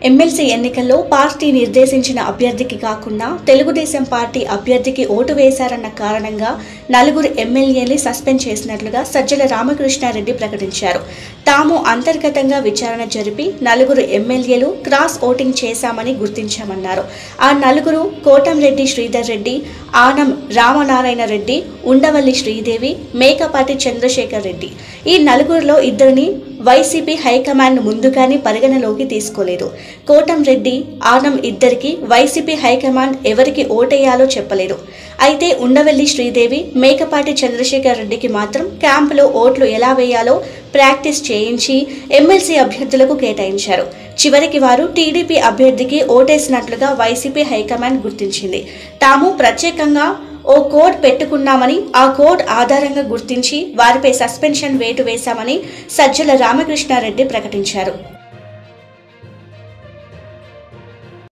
MLC ఎన్నికల్లో party నిర్దేశించిన అభ్యర్థికి కాకుండా తెలుగుదేశం పార్టీ అభ్యర్థికి ఓటు వేశారన్న కారణంగా నలుగురు ఎమ్మెల్యేలు సస్పెండ్ చేసినట్లుగా సజ్జల రామకృష్ణారెడ్డి ప్రకటించారు తాము అంతర్గతంగా విచారణ జరిపి నలుగురు ఎమ్మెల్యేలు క్రాస్ ఓటింగ్ చేశామని గుర్తించామన్నారు ఆ నలుగురు కోటంరెడ్డి శ్రీధర్ రెడ్డి ఆనం రామనారాయణ రెడ్డి ఉండవల్లి శ్రీదేవి మేకపాటి చంద్రశేఖర్ రెడ్డి ఈ నలుగురిలో ఇద్దరిని వైసీపీ హైకమాండ్ ముందుగానే పరిగణలోకి తీసుకోలేదు కోటంరెడ్డి ఆనం ఇద్దరికి వైసీపీ హైకమాండ్ ఎవరికి ఓటేయాలో చెప్పలేదు అయితే ఉండవల్లి శ్రీదేవి మేకపాటి చంద్రశేఖర్ రెడ్డికి మాత్రం క్యాంపులో ఓట్లు ఎలా వేయాలో ప్రాక్టీస్ చేయించి ఎమ్మెల్సీ అభ్యర్థులకు కేటాయించారు చివరికి వారు టీడీపీ అభ్యర్థికి ఓటేసినట్లుగా వైసీపీ హైకమాండ్ గుర్తించింది తాము ప్రత్యేకంగా ఓ కోడ్ పెట్టుకున్నామని ఆ కోడ్ ఆధారంగా గుర్తించి వారిపై సస్పెన్షన్ వేటు వేశామని సజ్జల రామకృష్ణారెడ్డి ప్రకటించారు